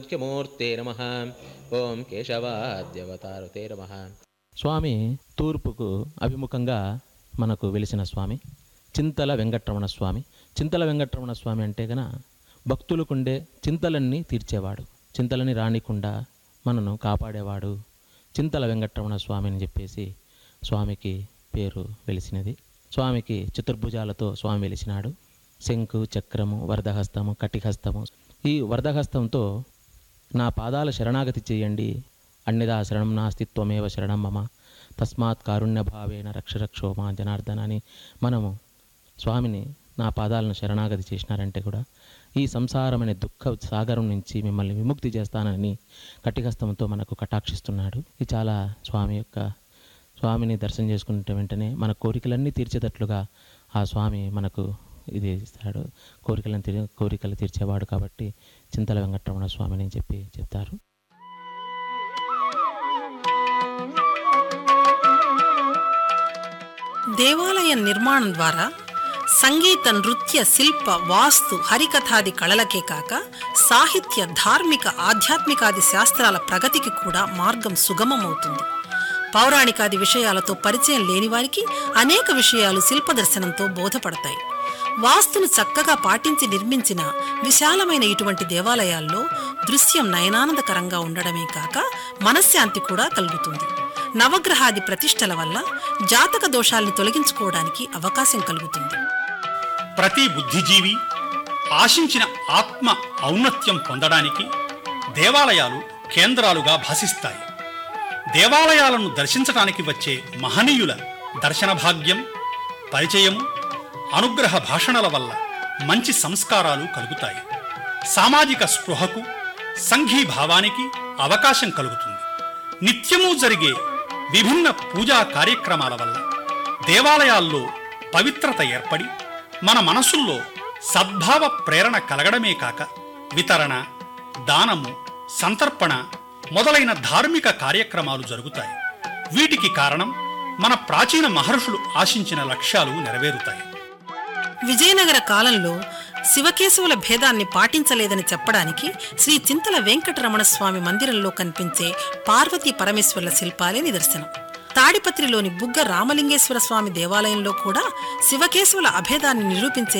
ముఖ్యమూర్తే నమ ఓం కేశవాద్యవతారతే నమ స్వామి తూర్పుకు అభిముఖంగా మనకు వెలిసిన స్వామి చింతల వెంకటరమణ స్వామి చింతల వెంకటరమణ స్వామి అంటే గన భక్తులకుండే చింతలన్నీ తీర్చేవాడు చింతలని రానికుండా మనను కాపాడేవాడు చింతల వెంకటరమణ స్వామి అని చెప్పేసి స్వామికి పేరు వెలిసినది స్వామికి చతుర్భుజాలతో స్వామి వెలిసినాడు శంకు చక్రము వరదహస్తము కటిహస్తము ఈ వరదహస్తంతో నా పాదాల శరణాగతి చేయండి అన్నిదా శరణం నాస్తి త్వమేవ శరణం మమ తస్మాత్ కారుణ్య భావేన రక్ష రక్షో మా జనార్దన అని మనము స్వామిని నా పాదాలను శరణాగతి చేసినారంటే కూడా ఈ సంసారం అనే దుఃఖ సాగరం నుంచి మిమ్మల్ని విముక్తి చేస్తానని కటిహస్తంతో మనకు కటాక్షిస్తున్నాడు ఇది చాలా స్వామి యొక్క స్వామిని దర్శనం చేసుకుంటే వెంటనే మన కోరికలన్నీ తీర్చేటట్లుగా ఆ స్వామి మనకు ఇది ఇస్తాడు కోరికలను తీర్ కోరికలు తీర్చేవాడు కాబట్టి చింతల వెంకటరమణ స్వామిని అని చెప్పి చెప్తారు దేవాలయ నిర్మాణం ద్వారా సంగీత నృత్య శిల్ప వాస్తు హరికథాది కళలకే కాక సాహిత్య ధార్మిక ఆధ్యాత్మికాది శాస్త్రాల ప్రగతికి కూడా మార్గం సుగమమవుతుంది పౌరాణికాది విషయాలతో పరిచయం లేని వారికి అనేక విషయాలు శిల్ప దర్శనంతో బోధపడతాయి వాస్తును చక్కగా పాటించి నిర్మించిన విశాలమైన ఇటువంటి దేవాలయాల్లో దృశ్యం నయనానందకరంగా ఉండడమే కాక మనశ్శాంతి కూడా కలుగుతుంది నవగ్రహాది ప్రతిష్టల వల్ల జాతక దోషాల్ని తొలగించుకోవడానికి అవకాశం కలుగుతుంది ప్రతి బుద్ధిజీవి ఆశించిన ఆత్మ ఔన్నత్యం పొందడానికి దేవాలయాలు కేంద్రాలుగా భాసిస్తాయి దేవాలయాలను దర్శించటానికి వచ్చే మహనీయుల దర్శన భాగ్యం పరిచయము అనుగ్రహ భాషణల వల్ల మంచి సంస్కారాలు కలుగుతాయి సామాజిక స్పృహకు సంఘీభావానికి అవకాశం కలుగుతుంది నిత్యము జరిగే విభిన్న పూజా కార్యక్రమాల వల్ల దేవాలయాల్లో పవిత్రత ఏర్పడి మన మనసుల్లో సద్భావ ప్రేరణ కలగడమే కాక వితరణ దానము సంతర్పణ మొదలైన ధార్మిక కార్యక్రమాలు జరుగుతాయి వీటికి కారణం మన ప్రాచీన మహర్షులు ఆశించిన లక్ష్యాలు నెరవేరుతాయి విజయనగర కాలంలో శివకేశవుల భేదాన్ని పాటించలేదని చెప్పడానికి శ్రీ చింతల వెంకటరమణ స్వామి మందిరంలో కనిపించే పార్వతీ పరమేశ్వర్ల శిల్పాలే నిదర్శనం తాడిపత్రిలోని బుగ్గ రామలింగేశ్వర స్వామి దేవాలయంలో కూడా శివకేశవుల అభేదాన్ని నిరూపించే